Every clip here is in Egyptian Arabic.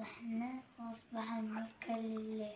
أصبحنا وأصبح الملك لله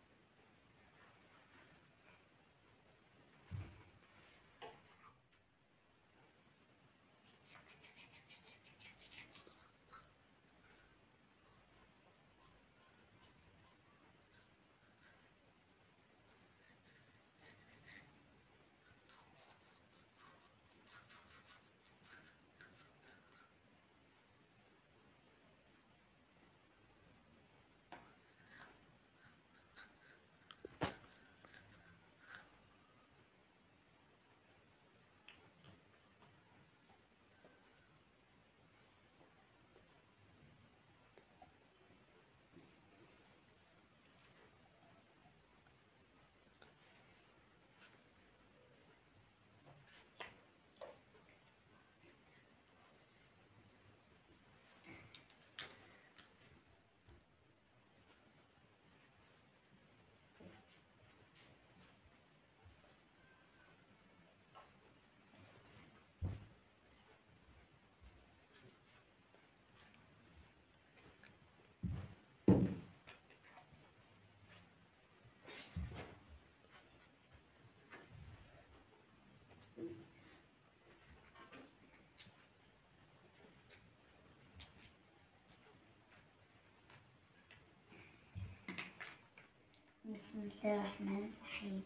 بسم الله الرحمن الرحيم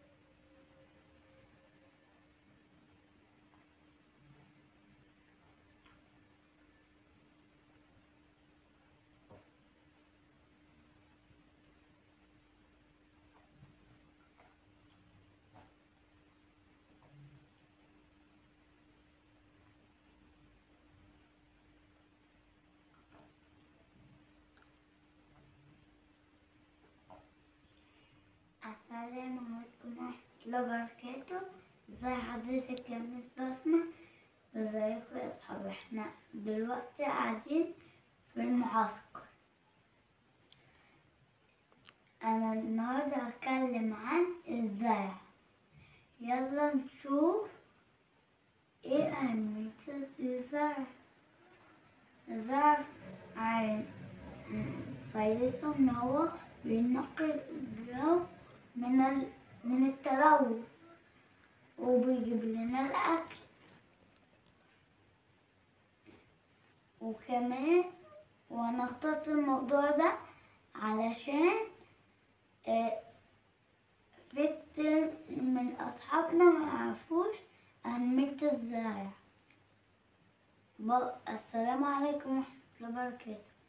السلام عليكم ورحمة الله وبركاته ازي حضرتك يا مس بسمة ازيكم يا اصحابي احنا دلوقتي قاعدين في المعسكر انا النهاردة هتكلم عن الزرع يلا نشوف ايه اهمية الزرع الزرع عن- فايدته ان هو بينقي الجو من ال... من التلوث وبيجيب لنا الأكل وكمان وأنا اخترت الموضوع ده علشان آه، في كتير من أصحابنا ما يعرفوش أهمية الزرع ب- السلام عليكم ورحمة الله وبركاته